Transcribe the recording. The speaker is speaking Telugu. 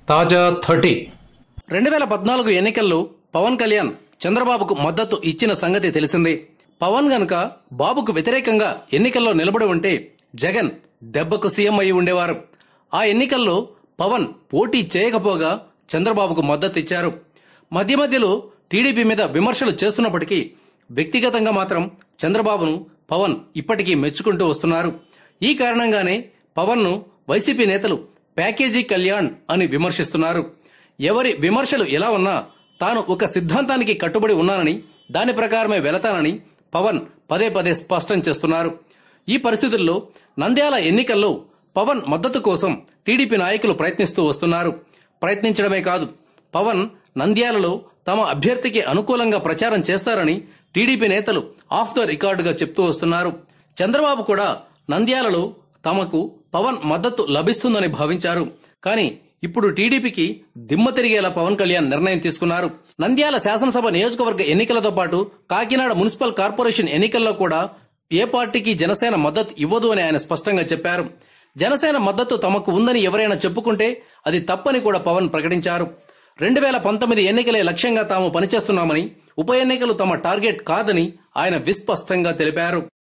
తాజా థర్టీ రెండు వేల పద్నాలుగు ఎన్నికల్లో పవన్ కళ్యాణ్ చంద్రబాబుకు మద్దతు ఇచ్చిన సంగతి తెలిసిందే పవన్ గనుక బాబుకు వ్యతిరేకంగా ఎన్నికల్లో నిలబడి ఉంటే జగన్ దెబ్బకు సీఎం అయి ఉండేవారు ఆ ఎన్నికల్లో పవన్ పోటీ చేయకపోగా చంద్రబాబుకు మద్దతు ఇచ్చారు మధ్య మధ్యలో టీడీపీ మీద విమర్శలు చేస్తున్నప్పటికీ వ్యక్తిగతంగా మాత్రం చంద్రబాబును పవన్ ఇప్పటికీ మెచ్చుకుంటూ వస్తున్నారు ఈ కారణంగానే పవన్ను వైసీపీ నేతలు ప్యాకేజీ కళ్యాణ్ అని విమర్శిస్తున్నారు ఎవరి విమర్శలు ఎలా ఉన్నా తాను ఒక సిద్ధాంతానికి కట్టుబడి ఉన్నానని దాని ప్రకారమే వెళతానని పవన్ పదే పదే స్పష్టం చేస్తున్నారు ఈ పరిస్థితుల్లో నంద్యాల ఎన్నికల్లో పవన్ మద్దతు కోసం టీడీపీ నాయకులు ప్రయత్నిస్తూ వస్తున్నారు ప్రయత్నించడమే కాదు పవన్ నంద్యాలలో తమ అభ్యర్థికి అనుకూలంగా ప్రచారం చేస్తారని టీడీపీ నేతలు ఆఫ్ ద రికార్డుగా చెప్తూ వస్తున్నారు చంద్రబాబు కూడా నంద్యాలలో తమకు పవన్ మద్దతు లభిస్తుందని భావించారు కానీ ఇప్పుడు టీడీపీకి దిమ్మ తిరిగేలా పవన్ కళ్యాణ్ నిర్ణయం తీసుకున్నారు నంద్యాల శాసనసభ నియోజకవర్గ ఎన్నికలతో పాటు కాకినాడ మున్సిపల్ కార్పొరేషన్ ఎన్నికల్లో కూడా ఏ పార్టీకి జనసేన మద్దతు ఇవ్వదు అని ఆయన స్పష్టంగా చెప్పారు జనసేన మద్దతు తమకు ఉందని ఎవరైనా చెప్పుకుంటే అది తప్పని కూడా పవన్ ప్రకటించారు రెండు వేల పంతొమ్మిది ఎన్నికలే లక్ష్యంగా తాము పనిచేస్తున్నామని ఉప ఎన్నికలు తమ టార్గెట్ కాదని ఆయన విస్పష్టంగా తెలిపారు